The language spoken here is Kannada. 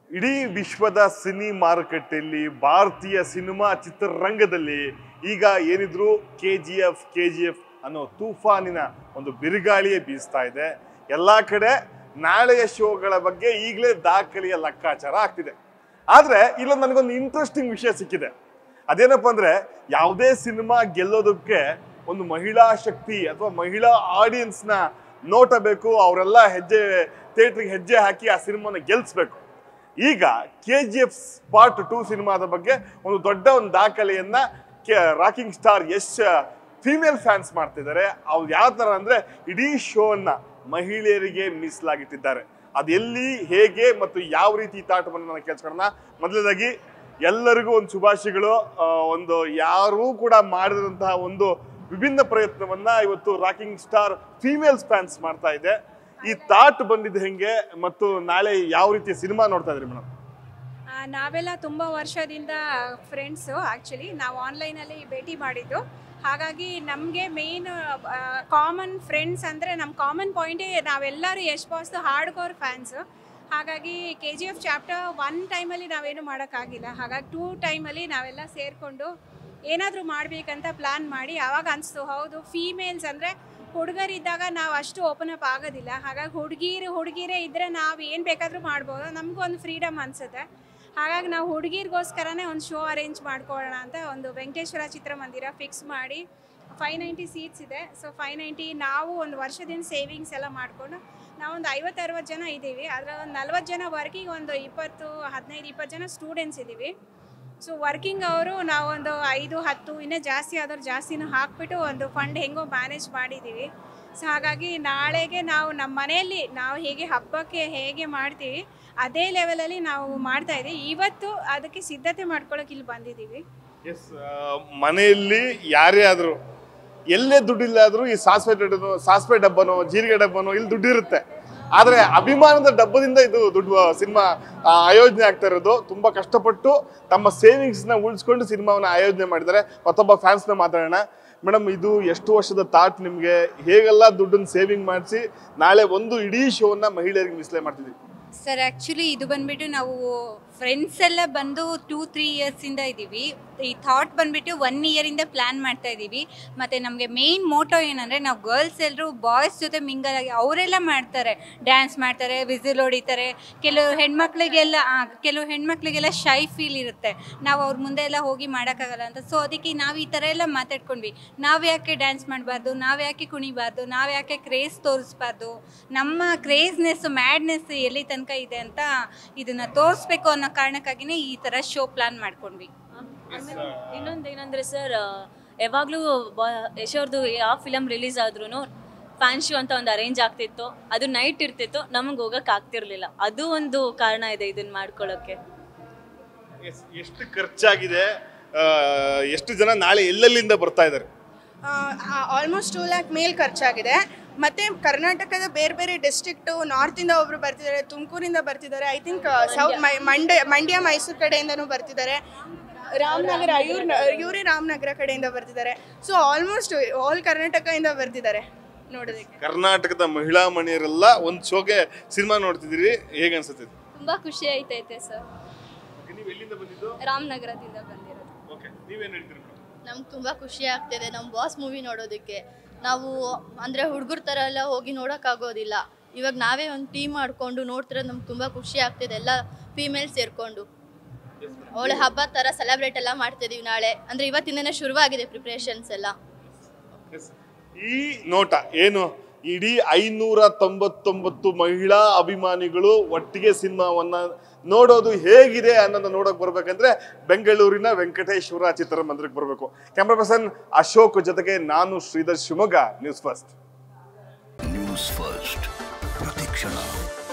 ಇಡೀ ವಿಶ್ವದ ಸಿನಿ ಮಾರುಕಟ್ಟೆಯಲ್ಲಿ ಭಾರತೀಯ ಸಿನಿಮಾ ಚಿತ್ರರಂಗದಲ್ಲಿ ಈಗ ಏನಿದ್ರು K G F K G F ಅನ್ನೋ ತೂಫಾನಿನ ಒಂದು ಬಿರುಗಾಳಿಯೇ ಬೀಸ್ತಾ ಇದೆ ಎಲ್ಲ ಕಡೆ ನಾಳೆಯ ಶೋಗಳ ಬಗ್ಗೆ ಈಗಲೇ ದಾಖಲೆಯ ಲೆಕ್ಕಾಚಾರ ಆಗ್ತಿದೆ ಆದ್ರೆ ಇಲ್ಲೊಂದು ನನಗೊಂದು ಇಂಟ್ರೆಸ್ಟಿಂಗ್ ವಿಷಯ ಸಿಕ್ಕಿದೆ ಅದೇನಪ್ಪ ಅಂದ್ರೆ ಯಾವುದೇ ಸಿನಿಮಾ ಗೆಲ್ಲೋದಕ್ಕೆ ಒಂದು ಮಹಿಳಾ ಶಕ್ತಿ ಅಥವಾ ಮಹಿಳಾ ಆಡಿಯನ್ಸ್ನ ನೋಟ ಬೇಕು ಅವರೆಲ್ಲ ಹೆಜ್ಜೆ ಥಿಯೇಟ್ರಿಗೆ ಹೆಜ್ಜೆ ಹಾಕಿ ಆ ಸಿನಿಮಾನ ಗೆಲ್ಲಿಸ್ಬೇಕು ಈಗ K G F part two ಸಿನಿಮಾದ ಬಗ್ಗೆ ಒಂದು ದೊಡ್ಡ ಒಂದು ದಾಖಲೆಯನ್ನ rocking star Yash female fans ಮಾಡ್ತಿದ್ದಾರೆ ಅವ್ರು ಯಾವ ಥರ ಅಂದ್ರೆ ಇಡೀ ಶೋನ್ನ ಮಹಿಳೆಯರಿಗೆ ಮೀಸಲಾಗಿಟ್ಟಿದ್ದಾರೆ ಅದು ಎಲ್ಲಿ ಹೇಗೆ ಮತ್ತು ಯಾವ ರೀತಿ ತಾಟವನ್ನು ನಾನು ಕೇಳಿಸ್ಕೊಳ್ಳೋಣ ಮೊದಲನೇದಾಗಿ ಎಲ್ಲರಿಗೂ ಒಂದು ಶುಭಾಶಯಗಳು ಆ, ಒಂದು ಯಾರೂ ಕೂಡ ಮಾಡಿದಂತಹ ಒಂದು ವಿಭಿನ್ನ ಪ್ರಯತ್ನವನ್ನ ಇವತ್ತು ರಾಕಿಂಗ್ ಸ್ಟಾರ್ ಫೀಮೇಲ್ಸ್ ಫ್ಯಾನ್ಸ್ ಮಾಡ್ತಾ ಇದೆ ಈ ತಾಟ್ ಬಂದಿದ್ದು ಹೆಂಗೆ ಮತ್ತು ನಾಳೆ ಯಾವ ರೀತಿಯ ಸಿನಿಮಾ ನೋಡ್ತಾ ಇದ್ರಿ ಮೇಡಮ್ ಆ, ನಾವೆಲ್ಲ ತುಂಬ ವರ್ಷದಿಂದ ಫ್ರೆಂಡ್ಸು ಆ್ಯಕ್ಚುಲಿ ನಾವು ಆನ್ಲೈನಲ್ಲಿ ಭೇಟಿ ಮಾಡಿದ್ದು ಹಾಗಾಗಿ ನಮಗೆ ಮೇನ್ ಕಾಮನ್ ಫ್ರೆಂಡ್ಸ್ ಅಂದರೆ ನಮ್ಮ ಕಾಮನ್ ಪಾಯಿಂಟೇ ನಾವೆಲ್ಲರೂ ಯಶ್ ಬಾಸ್ದು ಹಾರ್ಡ್ ಕೋರ್ ಫ್ಯಾನ್ಸು ಹಾಗಾಗಿ K G F chapter one ಟೈಮಲ್ಲಿ ನಾವೇನು ಮಾಡೋಕ್ಕಾಗಿಲ್ಲ ಹಾಗಾಗಿ ಟೂ ಟೈಮಲ್ಲಿ ನಾವೆಲ್ಲ ಸೇರಿಕೊಂಡು ಏನಾದರೂ ಮಾಡಬೇಕಂತ ಪ್ಲ್ಯಾನ್ ಮಾಡಿ ಆವಾಗ ಅನಿಸ್ತು ಹೌದು ಫೀಮೇಲ್ಸ್ ಅಂದರೆ ಹುಡುಗರಿದ್ದಾಗ ನಾವು ಅಷ್ಟು ಓಪನ್ ಅಪ್ ಆಗೋದಿಲ್ಲ ಹಾಗಾಗಿ ಹುಡುಗಿರು ಹುಡುಗಿರೇ ಇದ್ದರೆ ನಾವು ಏನು ಬೇಕಾದರೂ ಮಾಡ್ಬೋದು ನಮಗೂ ಒಂದು ಫ್ರೀಡಮ್ ಅನಿಸುತ್ತೆ ಹಾಗಾಗಿ ನಾವು ಹುಡುಗಿರಿಗೋಸ್ಕರನೇ ಒಂದು ಶೋ ಅರೇಂಜ್ ಮಾಡ್ಕೊಳ್ಳೋಣ ಅಂತ ಒಂದು ವೆಂಕಟೇಶ್ವರ ಚಿತ್ರಮಂದಿರ ಫಿಕ್ಸ್ ಮಾಡಿ ಫೈವ್ ನೈಂಟಿ ಸೀಟ್ಸ್ ಇದೆ ಸೊ ಫೈವ್ ನೈಂಟಿ ನಾವು ಒಂದು ವರ್ಷದಿಂದ ಸೇವಿಂಗ್ಸ್ ಎಲ್ಲ ಮಾಡಿಕೊಂಡು ನಾವೊಂದು ಐವತ್ತು ಅರವತ್ತು ಜನ ಇದ್ದೀವಿ ಅದರಲ್ಲಿ ಒಂದು ನಲ್ವತ್ತು ಜನ ವರ್ಕಿಂಗ್ ಒಂದು ಇಪ್ಪತ್ತು ಹದಿನೈದು ಇಪ್ಪತ್ತು ಜನ ಸ್ಟೂಡೆಂಟ್ಸ್ ಇದ್ದೀವಿ ಸೊ ವರ್ಕಿಂಗ್ ಅವರು ನಾವೊಂದು ಐದು ಹತ್ತು ಇನ್ನೂ ಜಾಸ್ತಿ ಆದವ್ರು ಜಾಸ್ತಿನೂ ಹಾಕ್ಬಿಟ್ಟು ಒಂದು ಫಂಡ್ ಹೆಂಗೋ ಮ್ಯಾನೇಜ್ ಮಾಡಿದ್ದೀವಿ ಸೊ ಹಾಗಾಗಿ ನಾಳೆಗೆ ನಾವು ನಮ್ಮ ಮನೆಯಲ್ಲಿ ನಾವು ಹೇಗೆ ಹಬ್ಬಕ್ಕೆ ಹೇಗೆ ಮಾಡ್ತೀವಿ ಅದೇ ಲೆವೆಲಲ್ಲಿ ನಾವು ಮಾಡ್ತಾ ಇದ್ದೀವಿ ಇವತ್ತು ಅದಕ್ಕೆ ಸಿದ್ಧತೆ ಮಾಡ್ಕೊಳ್ಳೋಕೆ ಇಲ್ಲಿ ಬಂದಿದ್ದೀವಿ ಎಸ್ ಮನೆಯಲ್ಲಿ ಯಾರೇ ಆದರೂ ಎಲ್ಲೇ ದುಡ್ಡಿಲ್ಲ ಆದರೂ ಈ ಸಾಸಿವೆ ಡಬ್ಬನೋ ಸಾಸಿವೆ ಡಬ್ಬನೋ ಜೀರಿಗೆ ಡಬ್ಬನೋ ಇಲ್ಲಿ ದುಡ್ಡಿರುತ್ತೆ ಆದರೆ ಅಭಿಮಾನದ ಡಬ್ಬದಿಂದ ಇದು ದುಡ್ಡು ಸಿನಿಮಾ ಆಯೋಜನೆ ಆಗ್ತಾ ಇರೋದು ತುಂಬ ಕಷ್ಟಪಟ್ಟು ತಮ್ಮ ಸೇವಿಂಗ್ಸ್ನ ಉಳಿಸ್ಕೊಂಡು ಸಿನಿಮಾವನ್ನ ಆಯೋಜನೆ ಮಾಡಿದ್ದಾರೆ ಮತ್ತೊಬ್ಬ ಫ್ಯಾನ್ಸ್ನ ಮಾತಾಡೋಣ ಮೇಡಮ್ ಇದು ಎಷ್ಟು ವರ್ಷದ ಥಾಟ್ ನಿಮಗೆ ಹೇಗೆಲ್ಲ ದುಡ್ಡನ್ನು ಸೇವಿಂಗ್ ಮಾಡಿಸಿ ನಾಳೆ ಒಂದು ಇಡೀ ಶೋನ ಮಹಿಳೆಯರಿಗೆ ಮಿಸ್ಲೇ ಮಾಡ್ತಿದ್ದೀವಿ ಸರ್ ಆ್ಯಕ್ಚುಲಿ ಇದು ಬಂದ್ಬಿಟ್ಟು ನಾವು ಫ್ರೆಂಡ್ಸ್ ಎಲ್ಲ ಬಂದು ಟೂ ತ್ರೀ ಇಯರ್ಸಿಂದ ಇದ್ದೀವಿ ಈ ಥಾಟ್ ಬಂದ್ಬಿಟ್ಟು ಒನ್ ಇಯರಿಂದ ಪ್ಲ್ಯಾನ್ ಮಾಡ್ತಾ ಇದ್ದೀವಿ ಮತ್ತು ನಮಗೆ ಮೇನ್ ಮೋಟೋ ಏನಂದರೆ ನಾವು ಗರ್ಲ್ಸ್ ಎಲ್ಲರೂ ಬಾಯ್ಸ್ ಜೊತೆ ಮಿಂಗಲ್ ಆಗಿ ಅವರೆಲ್ಲ ಮಾಡ್ತಾರೆ ಡ್ಯಾನ್ಸ್ ಮಾಡ್ತಾರೆ ವಿಸಿಲ್ ಹೊಡಿತಾರೆ ಕೆಲವು ಹೆಣ್ಮಕ್ಳಿಗೆಲ್ಲ ಆ, ಕೆಲವು ಹೆಣ್ಮಕ್ಳಿಗೆಲ್ಲ ಶೈ ಫೀಲ್ ಇರುತ್ತೆ ನಾವು ಅವ್ರ ಮುಂದೆ ಎಲ್ಲ ಹೋಗಿ ಮಾಡೋಕ್ಕಾಗಲ್ಲ ಅಂತ ಸೊ ಅದಕ್ಕೆ ನಾವು ಈ ಥರ ಎಲ್ಲ ಮಾತಾಡ್ಕೊಂಡ್ವಿ ನಾವು ಯಾಕೆ ಡ್ಯಾನ್ಸ್ ಮಾಡಬಾರ್ದು ನಾವು ಯಾಕೆ ಕುಣಿಬಾರ್ದು ನಾವು ಯಾಕೆ ಕ್ರೇಜ್ ತೋರಿಸ್ಬಾರ್ದು ನಮ್ಮ ಕ್ರೇಜ್ನೆಸ್ ಮ್ಯಾಡ್ನೆಸ್ ಎಲ್ಲಿ ತನಕ ಇದೆ ಅಂತ ಇದನ್ನ ತೋರಿಸ್ಬೇಕು ಅನ್ನೋ ಕಾರಣಕ್ಕಾಗಿನೇ ಈ ಥರ ಶೋ ಪ್ಲಾನ್ ಮಾಡ್ಕೊಂಡ್ವಿ ಆಮೇಲೆ ಇನ್ನೊಂದು ಏನಂದ್ರೆ ಸರ್ ಯಾವಾಗಲೂ ಯಶ್ ಅವ್ರದ್ದು ಯಾವ ಫಿಲಮ್ ರಿಲೀಸ್ ಆದ್ರೂ ಫ್ಯಾನ್ ಶೋ ಅಂತ ಒಂದು ಅರೇಂಜ್ ಆಗ್ತಿತ್ತು ಅದು ನೈಟ್ ಇರ್ತಿತ್ತು ನಮಗೆ ಹೋಗಕ್ಕೆ ಆಗ್ತಿರ್ಲಿಲ್ಲ ಅದು ಒಂದು ಕಾರಣ ಇದೆ ಇದನ್ನ ಮಾಡ್ಕೊಳ್ಳೋಕ್ಕೆ ಎಸ್- ಎಷ್ಟು ಖರ್ಚಾಗಿದೆ ಆ, ಎಷ್ಟು ಜನ ನಾಳೆ ಎಲ್ಲೆಲ್ಲಿಂದ ಬರ್ತಾ ಇದ್ದಾರೆ ಆಲ್ಮೋಸ್ಟ್ ಟೂ ಲ್ಯಾಕ್ ಮೇಲ್ ಖರ್ಚಾಗಿದೆ ಮತ್ತೆ ಕರ್ನಾಟಕದ ಬೇರೆ ಬೇರೆ ಡಿಸ್ಟ್ರಿಕ್ಟು ನಾರ್ತಿಂದ ಒಬ್ರು ಬರ್ತಿದ್ದಾರೆ ತುಮಕೂರಿಂದ ಬರ್ತಿದ್ದಾರೆ I think south Mandya Mandya Mysuru ಕಡೆಯಿಂದನೂ ಬರ್ತಿದ್ದಾರೆ ರಾಮನಗರ ಇವ್ರ ಇವರೇ ರಾಮನಗರ ಕಡೆಯಿಂದ ಬರ್ತಿದ್ದಾರೆ ಸೊ ಆಲ್ಮೋಸ್ಟ್ ಆಲ್ ಕರ್ನಾಟಕದಿಂದ ಬರ್ತಿದ್ದಾರೆ ನೋಡೋದಕ್ಕೆ ಕರ್ನಾಟಕದ ಮಹಿಳಾ ಮಣಿಯರೆಲ್ಲ ಒಂದು ಶೋಗೆ ಸಿನಿಮಾ ನೋಡ್ತಿದ್ದೀರಿ ಹೇಗೆ ಅನ್ಸುತ್ತೆ ತುಂಬ ಖುಷಿ ಆಯ್ತೈತೆ ಸರ್ ನೀವು ಎಲ್ಲಿಂದ ಬಂದಿದ್ದು ರಾಮನಗರದಿಂದ ಬಂದಿರೋದು ಓಕೆ ನೀವೇನು ಹೇಳ್ತೀರಿ ನಮ್ಗೆ ತುಂಬ ಖುಷಿ ಆಗ್ತಿದೆ ನಮ್ಮ ಬಾಸ್ ಮೂವಿ ನೋಡೋದಕ್ಕೆ ನಾವು ಅಂದರೆ ಹುಡುಗರ ಥರ ಎಲ್ಲ ಹೋಗಿ ನೋಡೋಕ್ಕಾಗೋದಿಲ್ಲ ಇವಾಗ ನಾವೇ ಒಂದು ಟೀಮ್ ಮಾಡಿಕೊಂಡು ನೋಡ್ತಿರೋದು ನಮ್ಗೆ ತುಂಬ ಖುಷಿ ಆಗ್ತಿದೆ ಎಲ್ಲ ಫೀಮೇಲ್ ಸೇರಿಕೊಂಡು ಒಳ್ಳೆ ಹಬ್ಬದ ಥರ ಸೆಲೆಬ್ರೇಟ್ ಎಲ್ಲ ಮಾಡ್ತಿದ್ದೀವಿ ನಾಳೆ ಅಂದರೆ ಇವತ್ತಿಂದನೇ ಶುರುವಾಗಿದೆ ಪ್ರಿಪ್ರೇಷನ್ಸ್ ಎಲ್ಲ ಈ ನೋಟ ಏನು ಇಡೀ ಐನೂರ ತೊಂಬತ್ತೊಂಬತ್ತು ಮಹಿಳಾ ಅಭಿಮಾನಿಗಳು ಒಟ್ಟಿಗೆ ಸಿನಿಮಾವನ್ನ ನೋಡೋದು ಹೇಗಿದೆ ಅನ್ನೋದನ್ನ ನೋಡೋಕೆ ಬರ್ಬೇಕಂದ್ರೆ ಬೆಂಗಳೂರಿನ ವೆಂಕಟೇಶ್ವರ ಚಿತ್ರಮಂದಿರಕ್ಕೆ ಬರಬೇಕು ಕ್ಯಾಮ್ರಾ ಪರ್ಸನ್ ಅಶೋಕ್ ಜೊತೆಗೆ ನಾನು Shridhar Shivamogga news first news first ಪ್ರತಿಕ್ಷಣ